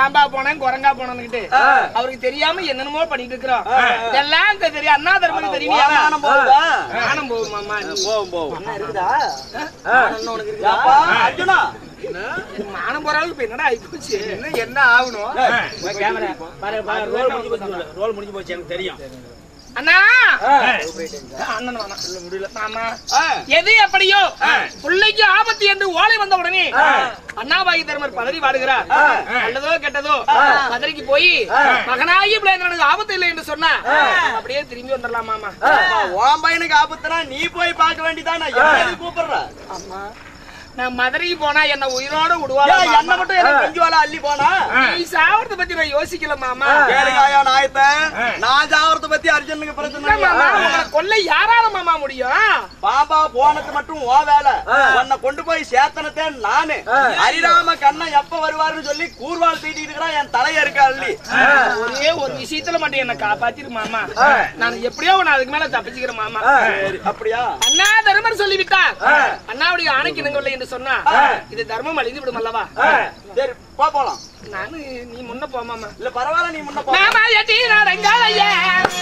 பாம்பா போனேன் குரங்கா போனேன்னுகிட்டு அவருக்கு தெரியாம என்னென்னமோ பண்ணிட்டு இருக்கிறோம் இதெல்லாம் இந்த தெரியும் அண்ணா தர்மனுக்கு தெரியுமா வானம் போகுதா நானும் போகும் மாமா போகும் போகும் என்ன இருக்குதா ஏப்பா, அர்ஜுனா மானம் போற அளவுக்கு இப்ப என்னடா ஆயிப்போச்சு இன்னும் என்ன ஆகணும் கேமரா பாரு பாரு ரோல் முடிஞ்சு போச்சு ரோல் முடிஞ்சு போச்சு எனக்கு தெரியும் அண்ணா அண்ணன் வேணாம் இல்ல முடியல மாமா ஆ, எது எப்படியோ பிள்ளைக்கு ஆபத்து என்று ஓலை வந்த உடனே அண்ணாபாகி தர்மர் பதறி வாடுகிறார் நல்லதோ கெட்டதோ பதறிக்கு போய் மகனாகி பிள்ளைங்களுக்கு ஆபத்து இல்லை என்று சொன்னா அப்படியே திரும்பி வந்துடலாம் மாமா அப்பா, உன் பையனுக்கு ஆபத்துனா நீ போய் பார்க்க வேண்டியதானே என்ன கூப்பிடுற அம்மா நான் மதுரைக்கு போனா என்ன உயிரோட விடுவாளா ஏன் என்ன மட்டும் எனக்கு கொஞ்சம் வேலை அள்ளி போனா நீ சாவறத பத்தி நான் யோசிக்கல மாமா கேளுகாயா நாயத்த நான் ஜாவரத்தை பத்தி அர்ஜுனுக்கு பிரச்சனை இல்ல மாமா இல்லையா? உங்களை கொல்ல யாரால மாமா முடியும் பாபா போனது மட்டும் ஓ வேலை உன்னை கொண்டு போய் சேத்தனத்தே நானு ஹரிராம கண்ணன் எப்ப வருவாருன்னு சொல்லி கூர்வாள் தீட்டிட்டு இருக்கிறான் என் தலைய இருக்கா அள்ளி ஒரே ஒரு விஷயத்துல மட்டும் என்ன காப்பாத்திரு மாமா நான் எப்படியோ நான் அதுக்கு மேல தப்பிச்சுக்கிறேன் மாமா சரி, அப்படியா அண்ணா தர்மர் சொல்லிவிட்டார் அண்ணாவுடைய ஆணைக்கு இணங்கவில்லை என்று சொன்னா இது தர்மம் அழிந்து விடும் அல்லவா சரி போ போலாம் நானு நீ முன்ன போ மாமா இல்ல பரவாயில்ல நீ முன்ன போ மாமா எட்டி நடங்காலையே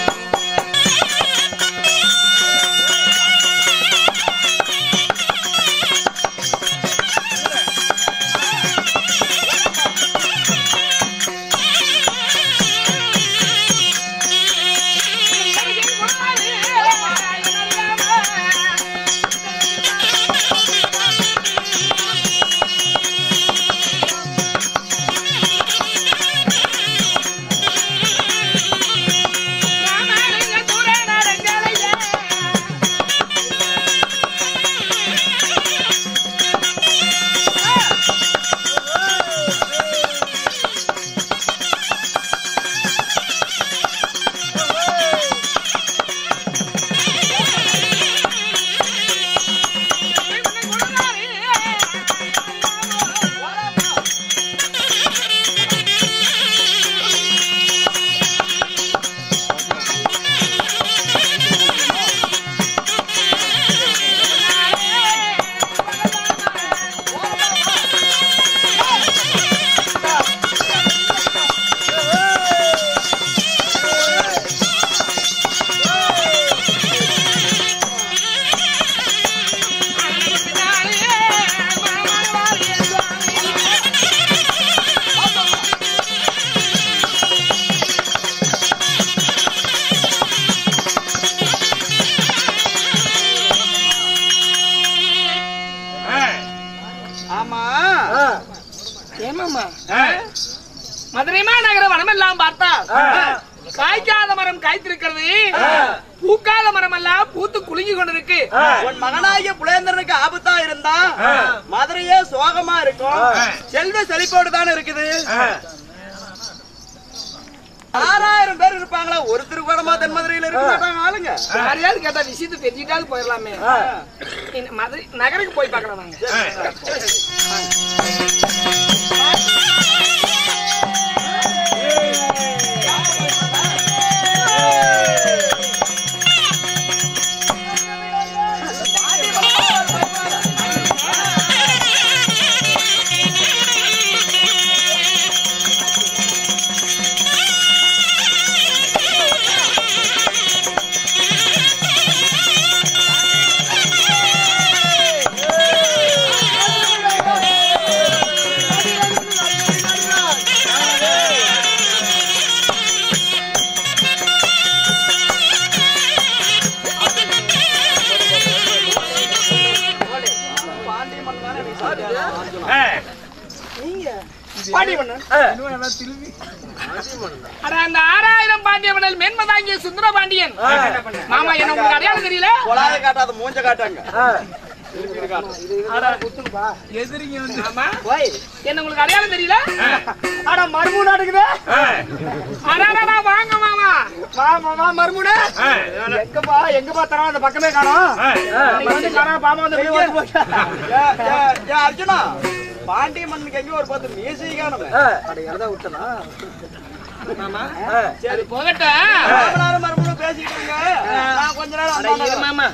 ஆமா ஏமாமா மதுரை மாநகர வனமெல்லாம் பார்த்தா காய்க்காத மரம் காய்த்திருக்கிறது பூக்காத மரம் எல்லாம் பூத்து குலுங்கி கொண்டிருக்கு உன் மகனாகிய புலேந்திரனுக்கு ஆபத்தா இருந்தா மதுரையே சோகமா இருக்கும் செல்வ செழிப்போடு தானே இருக்குது ஆறாயிரம் பேர் இருப்பாங்களா ஒருத்தர் கூடமா தென் மதுரையில இருக்க மாட்டாங்க ஆளுங்க யாரையாவது கேட்டா விஷயத்தை தெரிஞ்சுட்டாவது போயிடலாமே இந்த மதுரை நகருக்கு போய் பார்க்கலாம் நாங்க பாண்டியமன்னன் அட, அந்த ஆறாயிரம் பாண்டிய மன்னல் மேன்மதாங்கிய சுந்தர பாண்டியன் மாமா என்ன உங்களுக்கு அடையாளம் தெரியல கொலாய காட்டாத மூஞ்ச காட்டாங்க ஆமா என்ன உங்களுக்கு அடையாளம் தெரியல ஆனா மருமூ நாட்டுக்குது அடாடா வாங்க மாமா மாமா மா மருமூனு எங்கப்பா எங்கப்பா தரோம் அந்த பக்கமே காணோம் நீங்க வந்து காணோம் பாமா வந்து வெளியே வந்து போச்சா ஏ, ஏ, ஏ, அர்ஜுனா பாண்டிய மண்ணுக்கு எங்கேயும் ஒரு பத்து மீசை காணுமே அட எறதா விட்டனா மாமா சரி போகட்டும் மாமனாரும் மருமகளும் பேசிக்கிட்டு இருங்க நான் கொஞ்ச நேரம் அட, இரு வந்தாங்க. மாமா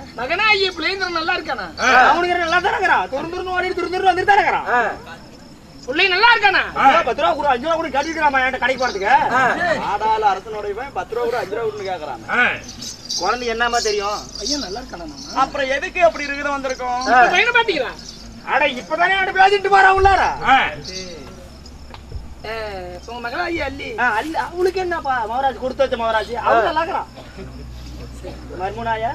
மகனாகிய பிள்ளைந்திரன் நல்லா இருக்கானா அவனுக்கு நல்லா தானே இருக்கிறான் துரு துருன்னு ஓடி துரு துரு வந்துட்டு தானே இருக்கிறான் பிள்ளை நல்லா இருக்கானா பத்து ரூபா கூட அஞ்சு ரூபா கூட கட்டிக்கிறாமா என்கிட்ட கடைக்கு போறதுக்கு ஆடால அரசனுடைய பையன் பத்து ரூபா கூட அஞ்சு ரூபா கூட கேக்குறான் குழந்தை என்னமா தெரியும் பையன் நல்லா இருக்கானா மாமா அப்புறம் எதுக்கு அப்படி இருக்குது வந்திருக்கோம் இந்த பையனை பாத்தீங்களா அட இப்பதானே அவன் பேசிட்டு போறான் உள்ளார அஹ், உங்க மகளா ஐயா அல்லி ஆ, அல்ல அவளுக்கு என்னப்பா மகராஜ் கொடுத்து வச்ச மகராஜ் அவன் நல்லா இருக்கிறான் மர்முனாயா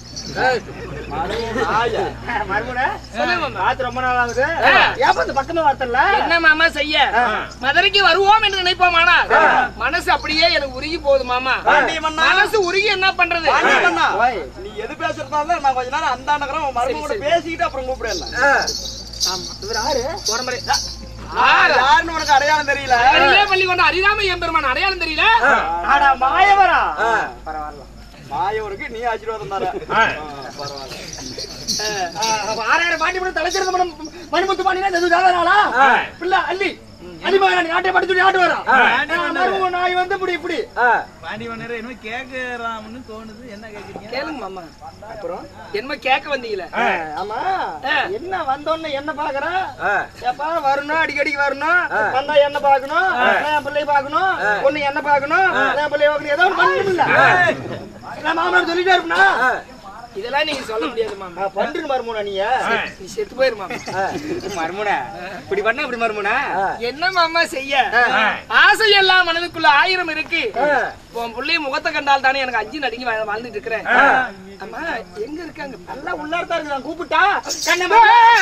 ஆயா. மர்முனா சொல்லுங்க மாமா பார்த்து ரொம்ப நாள் ஆகுது ஏப்பா இந்த பக்கமே வரத்தல என்ன மாமா செய்ய மதுரைக்கு வருவோம் என்று நினைப்போமானா மனசு அப்படியே எனக்கு உருகி போகுது மாமா பாண்டி மன்னா மனசு உருகி என்ன பண்றது பாண்டி மன்னா ஓய். நீ எது பேசுறதா இருந்தா நான் கொஞ்ச நேரம் அந்த நகரம் உன் மருமக கூட பேசிக்கிட்டு அப்புறம் கூப்பிடலாம் இவர் யாரு உடம்புரை. யாருன்னு உனக்கு அடையாளம் தெரியல அடியே பள்ளி கொண்ட அரிராம எம்பெருமான் அடையாளம் தெரியல ஆடா மாயவரா பரவாயில்ல மாயவருக்கு நீ ஆசீர்வாதம் தர பரவாயில்ல ஆறாயிரம் பாண்டி கூட தலைச்சிருந்த மனம் மணிமுத்து பாண்டினா இது நாளா பிள்ளை அள்ளி அள்ளி மகன் நாட்டை படிச்சுட்டு ஆட்டு வரா மருமக நாய் வந்து இப்படி இப்படி பாண்டி மன்னர் என்ன கேக்குறாம்னு தோணுது என்ன கேக்குறீங்க கேளுங்க மாமா அப்புறம் என்ன கேட்க வந்தீங்களே ஆமா ஆ. என்ன வந்தோன்னு என்ன பாக்குற எப்பா வரணும் அடிக்கடிக்கு வரணும் வந்தா என்ன பாக்கணும் என் பிள்ளை பாக்கணும் பொண்ணு என்ன பாக்கணும் என் பிள்ளை பாக்கணும் ஏதோ ஒண்ணு பண்ணணும்ல நான் மாமனார் சொல்லிட்டே இருப்பா இதெல்லாம் நீங்க சொல்ல முடியாது மாமா பண்றீங்க மருமூனா நீங்க நீ செத்து போயிரு மாமா மருமுனை இப்படி பண்ண இப்படி மருமுனை என்ன மாமா செய்ய ஆசை எல்லாம் மனதுக்குள்ள ஆயிரம் இருக்கு உன் புள்ளைய முகத்தை கண்டால் தானே எனக்கு அஞ்சு நடுங்கி வாழ்- வாழ்ந்துட்டு இருக்கிறேன் அம்மா எங்க இருக்காங்க நல்லா உள்ளார்த்தா இருக்கு நான் கூப்பிட்டா கண்ணம்மா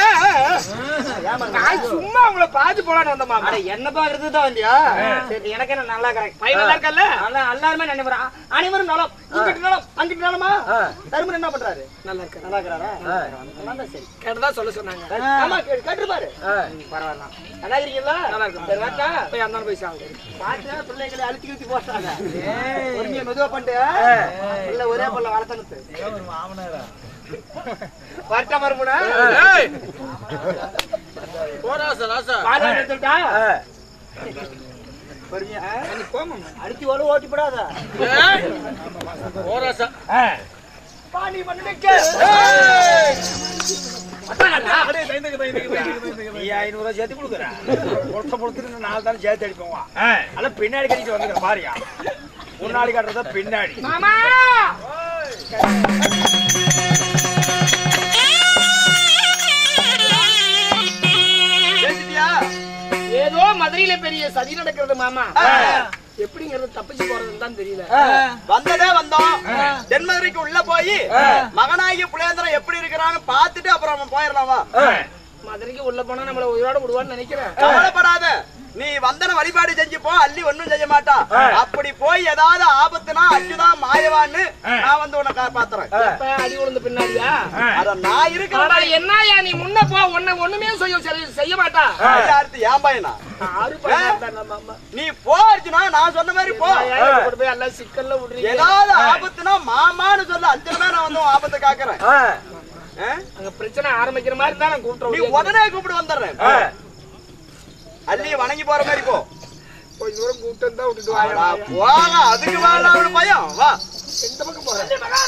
நான் சும்மா உங்களை பார்த்து போலான்னு வந்த மாமா அட என்ன பாக்குறது தான் வந்தியா சரி எனக்கு என்ன நல்லா கரெக்ட் பையன் நல்லா இருக்கல்ல நல்லா எல்லாருமே நினைவுறா அனைவரும் நலம் இங்கிட்டு நலம் அங்கிட்டு நலமா தருமன் என்ன பண்றாரு நல்லா இருக்க நல்லா இருக்கிறாரா நல்லா இருந்தா சரி கேட்டதா சொல்ல சொன்னாங்க ஆமா கேட்டு கேட்டுருப்பாரு பரவாயில்ல நல்லா இருக்கீங்களா நல்லா இருக்கும். சரி வரட்டா போய் அந்த போய் சாப்பிடு பாத்தா பிள்ளைகளை அழுத்தி ஊத்தி போட்டாங்க பொறுமையா மெதுவா பண்ணிட்டு பிள்ளை ஒரே பிள்ளை வளர்த்தனுத்து ஒரு மாமனாரா வரட்டா மறுமுனா போராசா ராசா பாதா எடுத்துட்டா பொறுமையா நீ போமா அடிச்சு ஓடு ஓட்டி போடாத போராசா பாணி பண்ணிக்க நீ ஐநூறு ரூபாய் சேர்த்து கொடுக்குற பொருத்த பொறுத்துட்டு நாலு தானே சேர்த்து அடிப்போம் அதெல்லாம் பின்னாடி கட்டிட்டு வந்துக்கிற பாரியா முன்னாடி கட்டுறத பின்னாடி மாமா பேசிட்டியா ஏதோ மதுரையில பெரிய சதி நடக்கிறது மாமா எப்படிங்கிறது தப்பிச்சு போறதுன்னு தான் தெரியல வந்ததே வந்தோம் தென்மதுரைக்கு உள்ள போய் மகனாகி புலேந்திரன் எப்படி இருக்கிறான்னு பார்த்துட்டு அப்புறம் அவன் போயிடலாமா மதுரைக்கு உள்ள போனா நம்மள உயிரோட விடுவான்னு நினைக்கிறேன் கவலைப்படாத நீ வந்தன வழிபாடு செஞ்சு போ அள்ளி ஒண்ணும் செய்ய மாட்டா அப்படி போய் ஏதாவது ஆபத்துனா அள்ளிதான் மாயவான்னு நான் வந்து உன்னை காப்பாத்துறேன் எப்ப அடி விழுந்த பின்னாடியா அத நான் இருக்கிற ஆனா என்னயா நீ முன்ன போ உன்னை ஒண்ணுமே செய்ய சரி- செய்ய மாட்டா யாருத்து ஏன் பையனா ஆறு பையன் தான் நம்ம அம்மா. நீ போ அர்ஜுனா நான் சொன்ன மாதிரி போ ஏன் என்னை கொண்டு போய் எல்லாம் சிக்கல்ல விடுறீங்க ஏதாவது ஆபத்துனா மாமான்னு சொல்லு அஞ்சலுமே நான் வந்து உன் ஆபத்தை காக்குறேன் ஆ? அங்க பிரச்சனை ஆரம்பிக்கிற மாதிரி தான் நான் நீ கூப்பிட்டு உடனே கூப்பிட்டு வந்துடுறேன் அள்ளி வணங்கி போற மாதிரி போ கொஞ்ச தூரம் கூப்பிட்டு வந்தா விட்டுட்டு அடா, வாங்க போங்க அதுக்கு மேல அவனு பயம் வா எந்த பக்கம் போறேன்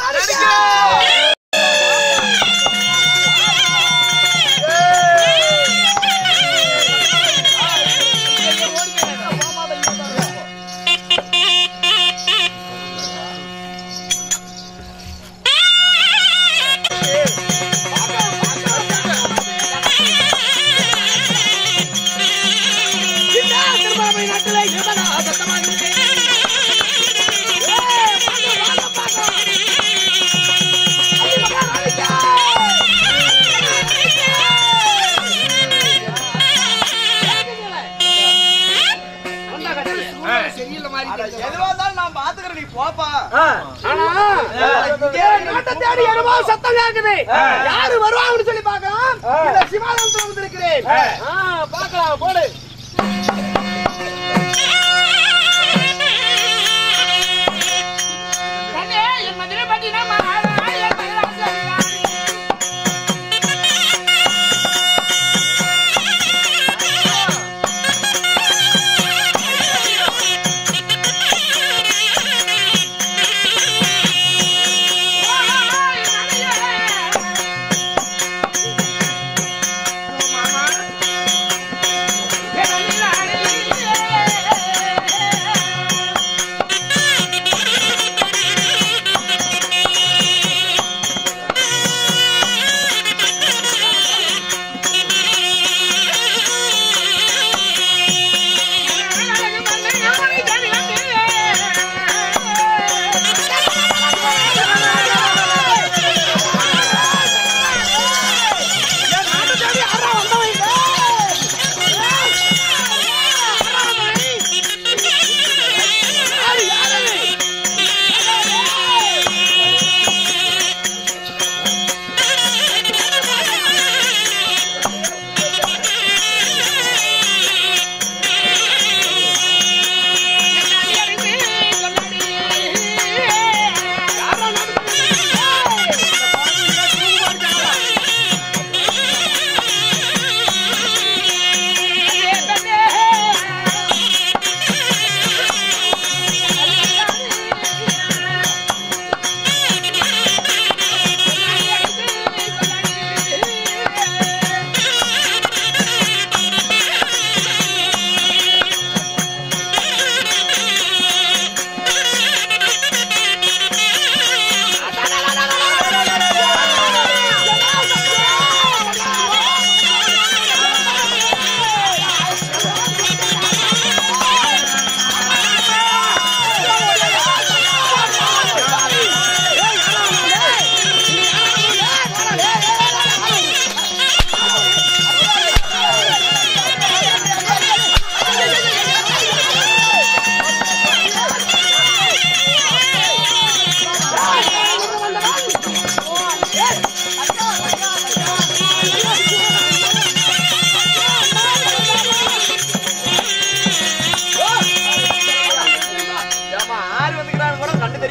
சரியில்லை மாதிரி அட, தெரியுது. எதுவா இருந்தாலும் நான் பாத்துக்கிறேன் நீ போப்பா ஆனா ஏன் நாட்டை தேடி என்னமோ சத்தம் கேக்குது யாரு வருவாங்கன்னு சொல்லி பார்க்கலாம் இந்த சிவாலயத்துல வந்திருக்கிறேன் ஆ, பார்க்கலாம் போடு கண்ணே, என் மதுரை பட்டினா மகாராணி, என் மதுராசரி. மாமா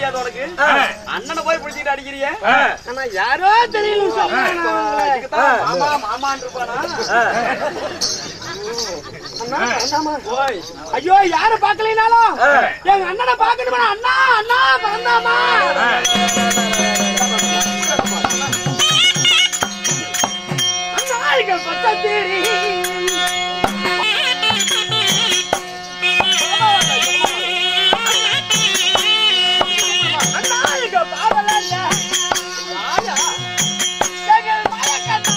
தெரியாது உனக்கு அண்ணனை போய் பிடிச்சிட்டு அடிக்கிறிய ஆனா யாரோ தெரியல இதுக்குதான் மாமா மாமான்னு இருப்பானா ஓய் ஐயோ யார பாக்கலைனாலும் எங்க அண்ணனை பாக்கணுமா அண்ணா அண்ணா பறந்தாமா அண்ணாளிகள் பச்சை தேரி அண்ணாளிகள் பாவலல்ல ராஜா எங்கள் மயக்கண்ணா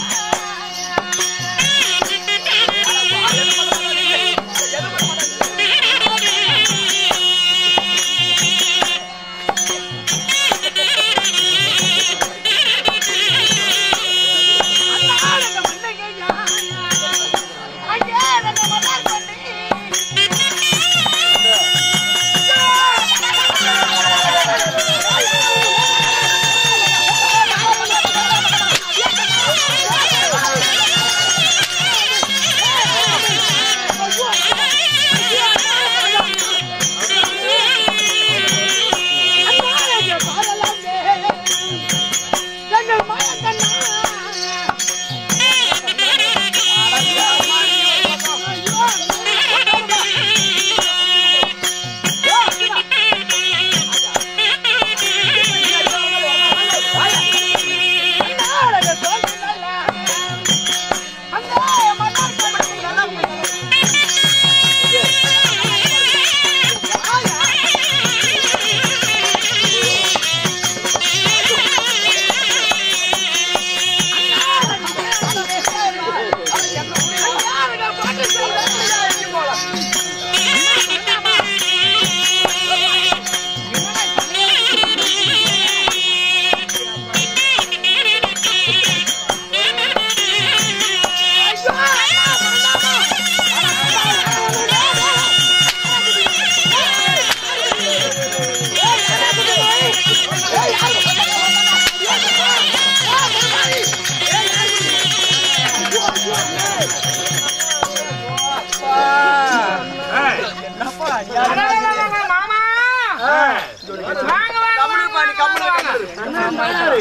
மாமா வாங்க வாங்க கம்முனு பாணி கம்முனு கம்முனு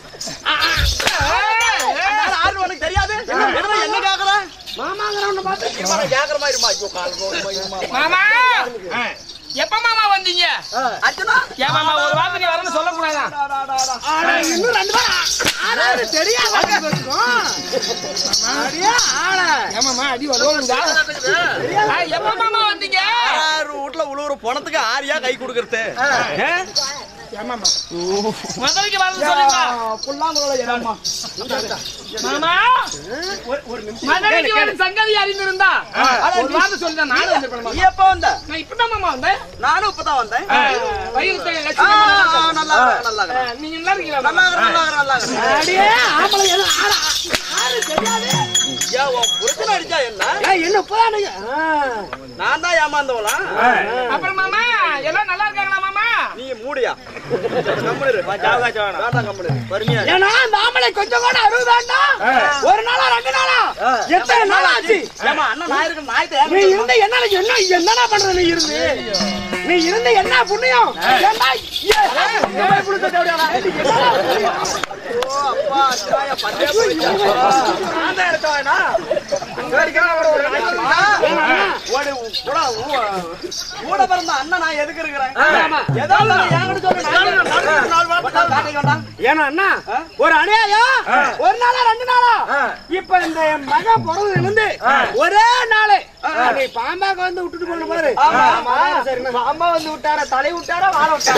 ஆறு உனக்கு தெரியாது என்ன என்ன கேக்குற மாமாங்கிறவன பார்த்து இவனை கேக்குற மாதிரி இருமா ஐயோ கால் போடுமா இருமா மாமா எப்ப மாமா வந்தீங்க அர்ஜுனா ஏன் மாமா ஒரு வார்த்தை நீ வரணும்னு சொல்லக்கூடாதா ஆனா இன்னும் ரெண்டு பேரும் ஆறாவது தெரியாத அடியா ஆள ஏன் மாமா அடி வருவாங்க எப்ப மாமா வந்தீங்க ஆறு வீட்டுல உழுவுற பணத்துக்கு ஆரியா கை கொடுக்கறது ஏன் மாமா மதுரைக்கு வரணும் சொல்லுங்க புல்லாங்குழல ஏமா மாமா மதுரைக்கு வரும் சங்கதி அறிந்திருந்தா ஒரு வார்த்தை சொல்லிதான் நானும் வந்திருப்பேன் நீ மாமா. எப்ப வந்த நான் இப்பதான் மாமா வந்தேன் நானும் இப்பதான் வந்தேன் வயிறு ஆ, லட்சுமி அம்மா நல்லா ஆ, நல்லா இருக்கு, நல்லா இருக்கு. இருக்காங்க. நீங்க நல்லா இருக்கீங்களா நல்லா மாமா? இருக்கு, நல்லா இருக்கு, நல்லா இருக்கு. அடியே ஆம்பளை எல்லாம் ஆள ஆளு தெரியாது ஏன் உன் புருஷனை அடிச்சா என்ன ஏய் என்ன போறானுங்க நான் தான் ஏமாந்தவளா அப்புறம் மாமா எல்லாம் நல்லா இருக்காங்களா மாமா நீ மூடியா கம்முனு இரு. வேண்டாம் கம்முனு இரு. பொறுமையா இரு. ஏன்னா இந்த ஆம்பளை கொஞ்சம் கூட அறுபது வேண்டாம் ஒரு நாளா ரெண்டு நாளா எத்தனை நாள் ஆச்சு ஏம்மா, அண்ணன் நான் இருக்கு, நாயத்தை நீ ஏன் இருந்த என்ன என்ன என்னடா பண்ற நீ இருந்து நீ இருந்த என்ன புண்ணியம் ஏன்டா, ஏ, இந்த மாதிரி புழுக்க தேவையாடா? என்னடா புண்ணியம்? ஓ, அப்பா, அத்தாயா, பச்சையா போயிடுச்சா? நான் தான் இருக்கேனா? அங்க இருக்கிறவன் ஒரு ஒரு நாய் இருக்கா? ஒரு கூட ஊ- கூட பிறந்த அண்ணன் நான் எதுக்கு இருக்கிறேன் ஏதோ ஒண்ணு என்கிட்ட சொல்லு, நான் நடுவுல நாலு வார்த்தை நான் காட்டிக்க வேண்டாம். ஏன்னா அண்ணா ஒரு அநியாயம் ஒரு நாளா ரெண்டு நாளா இப்ப இந்த என் மகன் பிறந்ததுல இருந்து ஒரே நாளு நீ பாம்பாக்க வந்து விட்டுட்டு போன பாரு ஆமா, சரிண்ணா. அம்மா வந்து விட்டாரா தலை விட்டாரா வாழ விட்டாரா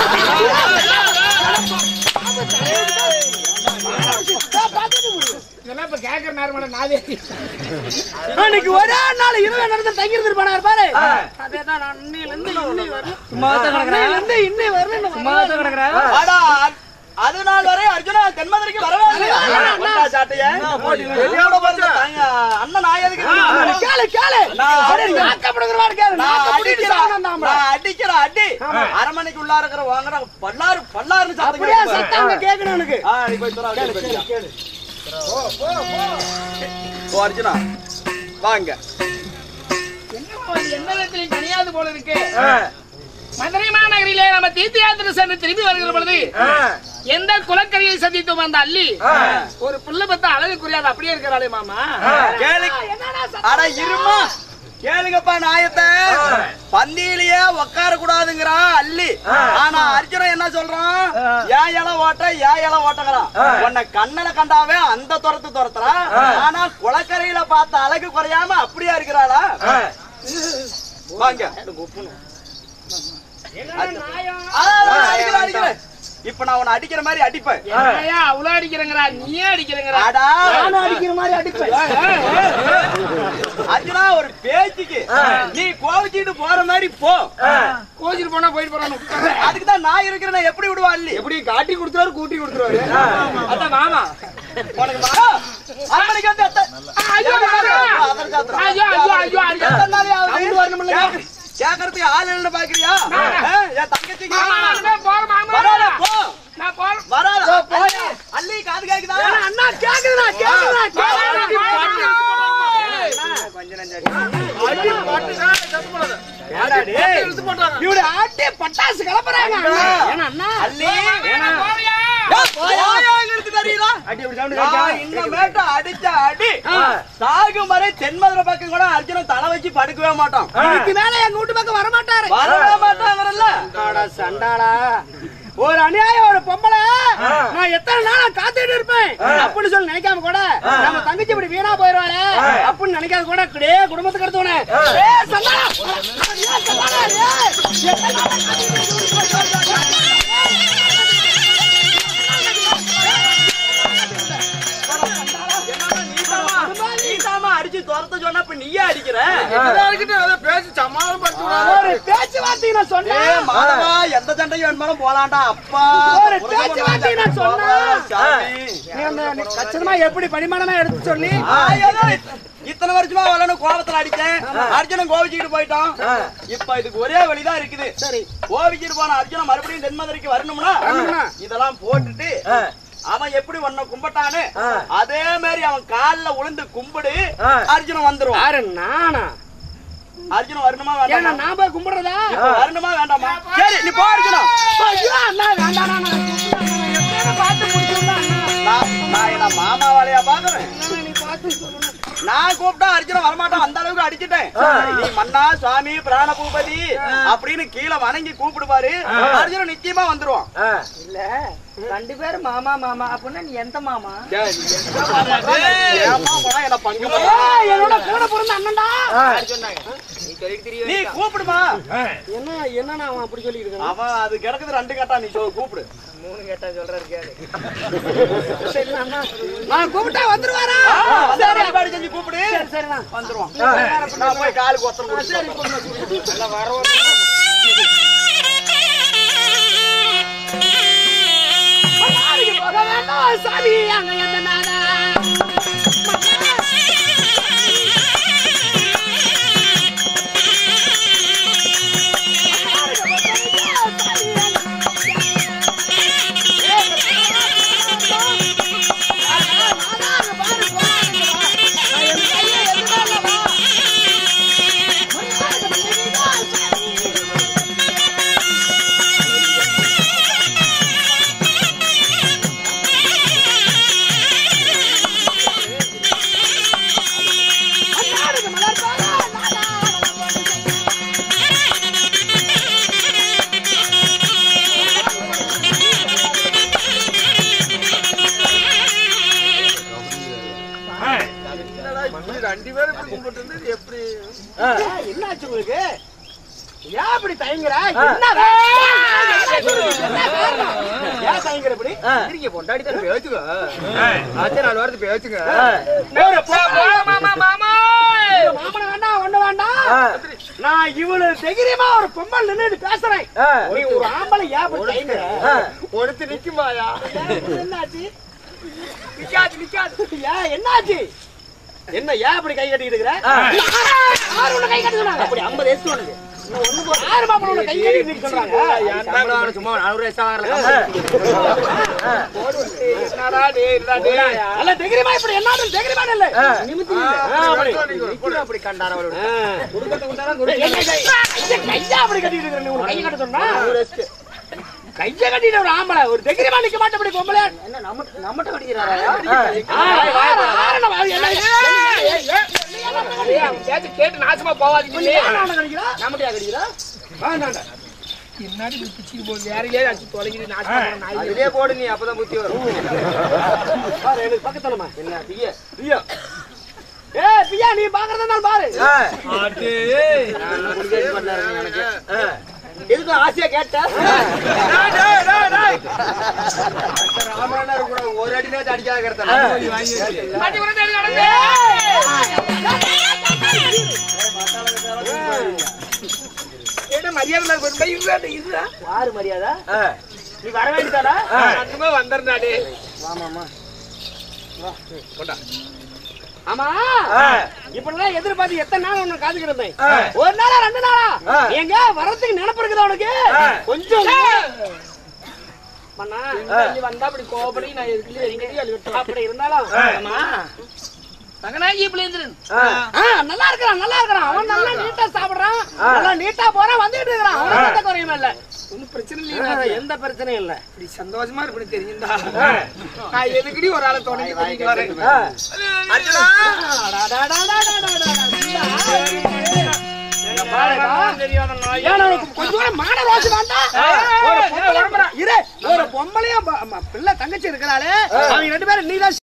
இதெல்லாம் இப்ப கேக்குற நேரம் நாதே அன்னைக்கு ஒரே நாள் இரவு நடந்து தங்கி இருந்திருப்பானாரு பாரு அதேதான் நான் இன்னையில இருந்து இன்னை வரணும் இன்னையில இருந்து இன்னை வரணும் அடா, அது நாள் வரை அர்ஜுனா தென்மதுரைக்கு வரவே இல்லையா? வந்தா சாட்டைய? வெளியோட பிறந்த தாங்க, அண்ணன் நான் எதுக்கு இருக்கணும்? கேளு கேளு நான் அப்படியே நாக்கப்படுகிறவாரு கேளு நான் நாக்க முடிட்டு அடிக்கிற சாகணும் அந்த ஆம்பளை. நான் அடிக்கிற அடி அரமனைக்கு உள்ளார இருக்கிற வாங்குற பல்லாறு பல்லாறுன்னு சத்தம் அப்படியே கேட்கும். சத்தம் அங்க கேட்கணும் எனக்கு ஆ, நீ போய் தர, கேளு, கேளு, கேளு. ஓ, அர்ஜுனா வாங்க என்ன மாமா, இது என்ன விதத்திலையும் கனியாது போல இருக்கு மதுரை மாநகரிலே நம்ம தீர்த்த யாத்திரை சென்று திரும்பி வருகிற பொழுது எந்த குலக்கரியை சந்தித்தோம் அந்த அள்ளி ஒரு புள்ள பத்த அழகுக்குரிய அது அப்படியே இருக்கிறாளே மாமா கேளு அட இருமா கேளுங்கப்பா நாயத்தை பந்தியிலேயே உட்கார கூடாதுங்கிறான் அள்ளி ஆனா அர்ஜுனன் என்ன சொல்றான் ஏன் இலை ஓட்ட ஏன் இலை ஓட்டங்கிறான் உன்னை கண்ணல கண்டாவே அந்த துரத்து துரத்துறான் ஆனா குளக்கரையில பார்த்த அழகு குறையாம அப்படியா இருக்கிறாளா வாங்க ஆ, அடிக்கிறேன், அடிக்கிறேன். இப்ப நான் உன்னை அடிக்கிற மாதிரி அடிப்பேன் என்னையா அவ்வளவு அடிக்கிறேங்கிறா நீயே அடிக்கிறேங்கிறா அடா நானும் அடிக்கிற மாதிரி அடிப்பேன் அர்ஜுனா ஒரு பேச்சுக்கு நீ கோவிச்சிட்டு போற மாதிரி போ கோச்சிட்டு போனா போயிட்டு போறான்னு உட்கார்றேன். அதுக்கு தான் நான் இருக்கிறேன் எப்படி விடுவா அள்ளி எப்படி காட்டி கொடுத்துருவாரு கூட்டி கொடுத்துருவாரு அதான் மாமா உனக்கு வா அரமணிக்கு வந்து எத்த- ஐயோ, ஐயோ. அதர் சாத்திரம். ஐயோ, ஐயோ, ஐயோ, ஐயோ. எத்தனை நாள் ஆகுது? சவுண்டு வரணுமில்ல? கேக்கு- கேக்கறதுக்கு ஆள் இல்லைன்னு பாக்குறியா ஆ, என் தங்கச்சிக்கு மாமா, நான் போறேன், மாமா. வராத போ நான் போறேன். வராத அள்ளி, அள்ளி காது கேக்குதா அண்ணா கேக்குதுண்ணா கேக்குதுண்ணா கேக்குதுண்ணா ஏடா டேய்? இவரு ஆட்டி பட்டாசு கிளப்புறாங்க ஏன்னா அண்ணா அள்ளி நான் போறியா? ஏய், போயாங்கிறது தெரியல அடி அப்படி சவுண்டு நான் இன்னமேட்டு அடிச்ச அடி சாகும் வரை தென்மதுரை பக்கம் கூட அர்ஜுனன் தலை வச்சு படுக்கவே மாட்டான் இதுக்கு மேல எங்க வீட்டு பக்கம் வர மாட்டாரு வரவே மாட்டாங்கல்ல அடா சண்டாளா ஒரு அநியாயம் ஒரு பொம்பளை நான் எத்தனை நாளா காத்துட்டு இருப்பேன் அப்படின்னு சொல்லி நினைக்காம கூட நம்ம தங்கச்சி இப்படி வீணா போயிருவாளே அப்படின்னு நினைக்காம கூட டே குடும்பத்துக்கு எடுத்தோனே ஏய் சண்டாளா ஏய் சண்டாளா ஏய் எத்தனை நாளா காத்துட்டு நீதாம்மா அடிச்சு துரத்த சொன்னா இப்ப நீயே அடிக்கிற ஒரு பேச்சுவார்த்தை நான் ஏ சொன்னேன் மாதவா எந்த சண்டையும் வேணுமாலும் போலாம்டா அப்பா ஒரு பேச்சுவார்த்தை நான் சொன்னேன் சாமி. நீ அந்த கச்சிதமா எப்படி பரிமாணமா எடுத்து சொல்லி ஆ, ஏதோ இத்தனை வருஷமா வரணும் கோபத்துல அடிச்சேன் அர்ஜுனன் கோவிச்சுக்கிட்டு போயிட்டான் இப்ப இதுக்கு ஒரே வழிதான் இருக்குது சரி கோவிச்சுட்டு போன அர்ஜுனன் மறுபடியும் தென்மதுரைக்கு வரணும்னா வரணும்னா? இதெல்லாம் போட்டுட்டு அவன் எப்படி உன்னை கும்பிட்டானு அதே மாதிரி அவன் கால்ல விழுந்து கும்பிடு அர்ஜுனன் வந்துருவான் யாரு நானா அர்ஜுனன் வரணுமா ஏன்னா வேண்டாமா நான் போய் கும்பிடுறதா இப்ப வரணுமா வேண்டாமா சரி நீ போ அர்ஜுனன் ஐயோ, அண்ணா வேண்டாம் நான் எப்படியாவது பார்த்து முடிச்சுடலாம் அண்ணா நான் நான் என்ன மாமா வேலையா பாக்குறேன் அண்ணா, நீ பார்த்து சொல்லணும் நான் கூப்பிட்டா அர்ஜுனன் வரமாட்டான் அந்த அளவுக்கு அடிச்சிட்டேன் நீ மன்னா சுவாமி பிராண பூபதி அப்படின்னு கீழே வணங்கி கூப்பிடுவாரு அர்ஜுனன் நிச்சயமா வந்துருவான் இல்ல ரெண்டு பேரும் மாமா மாமா அப்படின்னா நீ எந்த மாமா ஏம்மா போனா என்ன பங்கு போடுற? ஏய், என்னோட கூட பிறந்த அண்ணன்டா நீ கூப்பிடுமா என்ன என்னண்ணா அவன் அப்படி சொல்லிட்டு இருக்கான் அவன் அது கிடக்குது ரெண்டு கட்டா நீ சொல் கூப்பிடு சரி அண்ணா நான் கூப்பிட்டா வந்துருவாரா வந்து வழிபாடு செஞ்சு கூப்பிடு சரி சரிண்ணா வந்துருவான் நான் போய் காலுக்கு ஒத்தரம் கொடுத்து மன்னாருக்கு போக வேண்டாம் சாமி அங்க எந்த நாடா என்னாச்சு உங்களுக்கு ஏன் இப்படி தயங்குற என்ன என்ன காரணம்? ஏன் தயங்குற இப்படி இருக்கீங்க பொண்டாடி தானே பேச்சுக்க அத்தை நாலு வாரத்து பேச்சுக்க மாமா, மாமா. மாமன வேண்டாம் ஒண்ணு வேண்டாம் நான் இவ்வளவு தைரியமா ஒரு பொம்பல் நின்று பேசுறேன் நீ ஒரு ஆம்பளை ஏன் இப்படி தயங்குற ஒருத்தர் நிக்குமாயா என்னாச்சு நிக்காது நிக்காது ஏன் என்னாச்சு என்ன ஏன் இப்படி கை கட்டிக்கிட்டு இருக்கிற யாரு உன்னை கை கட்டி சொன்னாங்க அப்படி ஐம்பது எஸ்ட் உனக்கு இன்னும் ஒண்ணு போ- யாரு மாப்பிள்ள உன்னை கை கட்டி நிக்க சொல்றாங்க சம்பளம் சும்மா நானூறு வயசா என்னடா டேய், என்னடா டேய்? அல்ல தைரியமா இப்படி என்ன தைரியமா இல்ல நிமித்தி இல்ல அப்படி கண்டார அவரோட கையா அப்படி கட்டிட்டு இருக்கிற நீ உனக்கு கையை கட்ட சொன்னா கைய கட்டிட்டு ஒரு ஆம்பளை ஒரு தைரியமா நிக்க மாட்டே இப்படி பொம்பளை என்ன நம்ம நம்மட்ட கடிக்கிறாரா ஏய், அவன் பேச்ச கேட்டு நாசமா போவாதீங்க இல்லையா? நம்மட்டியா கடிக்கிறா என்னடி இப்படி பிச்சுக்கு போகுது? வேற ஏதாவது அடிச்சு தொலைக்குது, நாசமா போன நாய். அதுலயே போடு நீ அப்பதான் புத்தி வரும் பாரு எனக்கு பக்கத்துலமா என்ன பிய ஏ பியா நீ பாக்குறதா பாரு நான் குடிக்காது பண்ணாரு எனக்கு எதுக்கும் ஆசையா கேட்ட ராமண்ணா கூட ஒரு அடியிலே அடிக்காத கிடத்தா மாட்டி விட தேடி நடந்து. என்ன மரியாதை இல்லாத ஒரு பை இதுடா, டேய், இதுடா. யாரு மரியாதை நீ வர வேண்டியதாடா சத்தமா வந்துடுறா, டேய். ஆமா இப்படிலாம் எதிர்பார்த்து எத்தனை நாள் உனக்கு காத்துக்கிட்டு ஒரு நாளா ரெண்டு நாளா எங்க வரதுக்கு நினைப்பு இருக்குதா உனக்கு கொஞ்சம் பண்ணா நீ வந்தா அப்படி கோபப்படி, நான் எதுக்குள்ளே எங்கேயும் அள்ளி விட்டுறேன். அப்படி இருந்தாலும் ஆமா. மகனாகி பிளேந்திரன். ஆ, நல்லா இருக்கிறான் நல்லா இருக்கிறான் அவன் நல்லா நீட்டா சாப்பிடுறான் நல்லா நீட்டா போறான் வந்துட்டு இருக்கிறான் அவனுக்கு எந்த குறையுமே இல்ல ஒண்ணும் பிரச்சனை இல்லையா? எந்த பிரச்சனையும் இல்ல இப்படி சந்தோஷமா இருக்குன்னு தெரியும்டா. நான் எதுக்குடி ஒரு ஆளை துணைக்கு கூட்டிட்டு வரேன்? தெரியாத நாய். ஏன் உனக்கு கொஞ்சம் கூட மான ரோசு வேண்டாம் ஒரு பொம்பளை- இரு, ஒரு பொம்பளையும் ப- ம- பிள்ளை தங்கச்சி இருக்கிறாளே அவங்க ரெண்டு பேரும் நீதான்